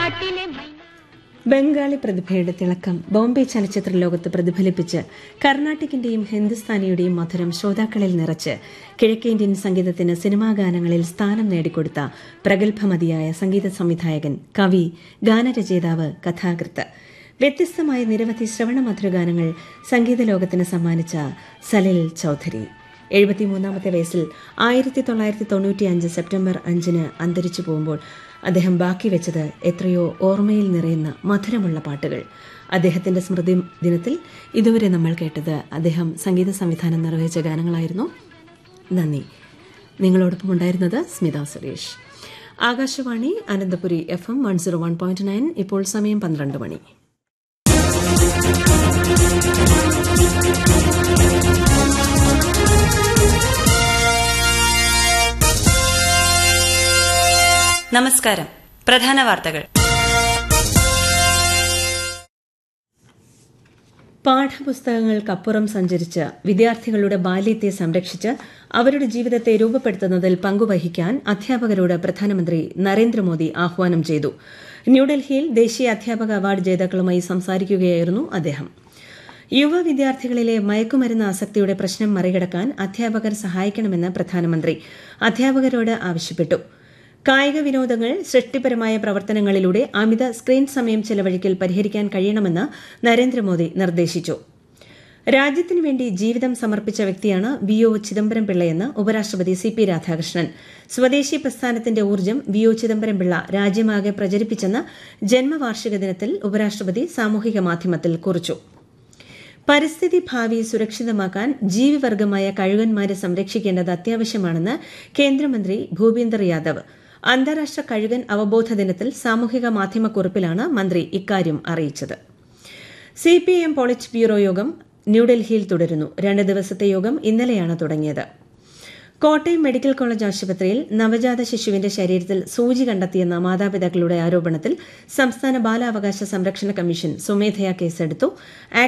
കാട്ടിലെ മൈന ബംഗാളി പ്രതിഭയുടെ തിളക്കം ബോംബെ ചലച്ചിത്ര ലോകത്ത് പ്രതിഫലിപ്പിച്ച് കർണാട്ടിക്കിന്റെയും ഹിന്ദുസ്ഥാനിയുടെയും മധുരം ശ്രോതാക്കളിൽ നിറച്ച് കിഴക്കേന്ത്യൻ സംഗീതത്തിന് സിനിമാ ഗാനങ്ങളിൽ സ്ഥാനം നേടിക്കൊടുത്ത പ്രഗത്ഭമതിയായ സംഗീത സംവിധായകൻ കവി ഗാനരചയിതാവ് കഥാകൃത്ത് വ്യത്യസ്തമായ നിരവധി ശ്രവണമധുര ഗാനങ്ങൾ സംഗീത ലോകത്തിന് സമ്മാനിച്ച സലിൽ ചൌധരി എഴുപത്തിമൂന്നാമത്തെ വയസ്സിൽ ആയിരത്തി തൊള്ളായിരത്തി തൊണ്ണൂറ്റിയഞ്ച് സെപ്റ്റംബർ അഞ്ചിന് അന്തരിച്ചു പോകുമ്പോൾ അദ്ദേഹം ബാക്കി വെച്ചത് എത്രയോ ഓർമ്മയിൽ നിറയുന്ന മധുരമുള്ള പാട്ടുകൾ അദ്ദേഹത്തിന്റെ സ്മൃതി ദിനത്തിൽ ഇതുവരെ നമ്മൾ കേട്ടത് അദ്ദേഹം സംഗീത സംവിധാനം നിർവഹിച്ച ഗാനങ്ങളായിരുന്നു നന്ദി നിങ്ങളോടൊപ്പം ഉണ്ടായിരുന്നത് Smitha Suresh Akashvani Ananthapuri F M one zero one point nine ഇപ്പോൾ സമയം പന്ത്രണ്ട് മണി നമസ്കാരം പ്രധാന വാർത്തകൾ പാഠപുസ്തകങ്ങൾക്കപ്പുറം സഞ്ചരിച്ച് വിദ്യാർത്ഥികളുടെ ബാല്യത്തെ സംരക്ഷിച്ച് അവരുടെ ജീവിതത്തെ രൂപപ്പെടുത്തുന്നതിൽ പങ്കുവഹിക്കാൻ അധ്യാപകരോട് പ്രധാനമന്ത്രി നരേന്ദ്രമോദി ആഹ്വാനം ചെയ്തു ന്യൂഡൽഹിയിൽ ദേശീയ അധ്യാപക അവാർഡ് ജേതാക്കളുമായി സംസാരിക്കുകയായിരുന്നു അദ്ദേഹം യുവ വിദ്യാർത്ഥികളിലെ മയക്കുമരുന്ന് ആസക്തിയുടെ പ്രശ്നം മറികടക്കാൻ അധ്യാപകർ സഹായിക്കണമെന്ന് പ്രധാനമന്ത്രി അധ്യാപകരോട് ആവശ്യപ്പെട്ടു കായിക വിനോദങ്ങൾ സൃഷ്ടിപരമായ പ്രവർത്തനങ്ങളിലൂടെ അമിത സ്ക്രീൻ സമയം ചെലവഴിക്കൽ പരിഹരിക്കാൻ കഴിയണമെന്ന് നരേന്ദ്രമോദി നിർദ്ദേശിച്ചു രാജ്യത്തിനു വേണ്ടി ജീവിതം സമർപ്പിച്ച വ്യക്തിയാണ് വി ഒ ചിദംബരം പിള്ളയെന്ന് ഉപരാഷ്ട്രപതി സി പി രാധാകൃഷ്ണൻ സ്വദേശി പ്രസ്ഥാനത്തിന്റെ ഊർജ്ജം വി ഒ ചിദംബരം പിള്ള രാജ്യമാകെ പ്രചരിപ്പിച്ചെന്ന് ജന്മവാർഷിക ദിനത്തിൽ ഉപരാഷ്ട്രപതി സാമൂഹിക മാധ്യമത്തിൽ കുറിച്ചു പരിസ്ഥിതി ഭാവി സുരക്ഷിതമാക്കാൻ ജീവിവർഗമായ കഴുകന്മാരെ സംരക്ഷിക്കേണ്ടത് അത്യാവശ്യമാണെന്ന് കേന്ദ്രമന്ത്രി ഭൂപീന്ദർ യാദവ് അന്താരാഷ്ട്ര കഴുകൻ അവബോധ ദിനത്തിൽ സാമൂഹിക മാധ്യമക്കുറിപ്പിലാണ് മന്ത്രി ഇക്കാര്യം അറിയിച്ചത് സിപിഐഎം പോളിറ്റ് ബ്യൂറോ യോഗം ന്യൂഡൽഹിയിൽ തുടരുന്നു രണ്ട് ദിവസത്തെ യോഗം ഇന്നലെയാണ് തുടങ്ങിയത് കോട്ടയം മെഡിക്കൽ കോളേജ് ആശുപത്രിയിൽ നവജാത ശിശുവിന്റെ ശരീരത്തിൽ സൂചി കണ്ടെത്തിയെന്ന മാതാപിതാക്കളുടെ ആരോപണത്തിൽ സംസ്ഥാന ബാലാവകാശ സംരക്ഷണ കമ്മീഷൻ സ്വമേധയാ കേസെടുത്തു